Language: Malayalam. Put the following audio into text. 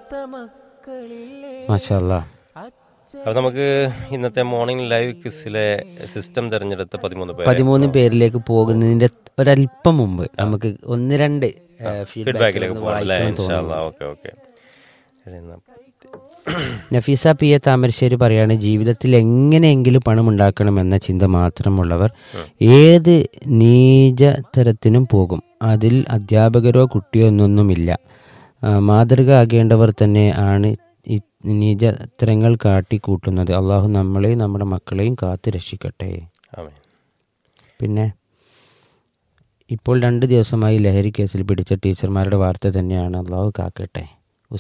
മാഷല്ല അപ്പൊ നമുക്ക് ഇന്നത്തെ മോർണിംഗ് ലൈവ് ക്വിസിലെ സിസ്റ്റം തിരഞ്ഞെടുത്ത പതിമൂന്ന് പേര് പതിമൂന്ന് പേരിലേക്ക് പോകുന്നതിന്റെ ഒരല്പം മുമ്പ് നമുക്ക് ഒന്ന് രണ്ട് ഫീഡ്ബാക്കിലേക്ക് പോകാം അല്ലേ ഇൻഷാല്ലാ okay okay Nafeesa P A Thamarassery പറയാണ് ജീവിതത്തിൽ എങ്ങനെയെങ്കിലും പണം ഉണ്ടാക്കണമെന്ന ചിന്ത മാത്രമുള്ളവർ ഏത് നീചതരത്തിനും പോകും അതിൽ അധ്യാപകരോ കുട്ടിയോ എന്നൊന്നുമില്ല ആ, മാതൃക ആകേണ്ടവർ തന്നെ ആണ് ഈ നീചത്തരങ്ങൾ കാട്ടിക്കൂട്ടുന്നത് അള്ളാഹു നമ്മളെയും നമ്മുടെ മക്കളെയും കാത്തു രക്ഷിക്കട്ടെ ആമേൻ പിന്നെ ഇപ്പോൾ രണ്ട് ദിവസമായി ലഹരി കേസിൽ പിടിച്ച ടീച്ചർമാരുടെ വാർത്ത തന്നെയാണ് അള്ളാഹു കാക്കട്ടെ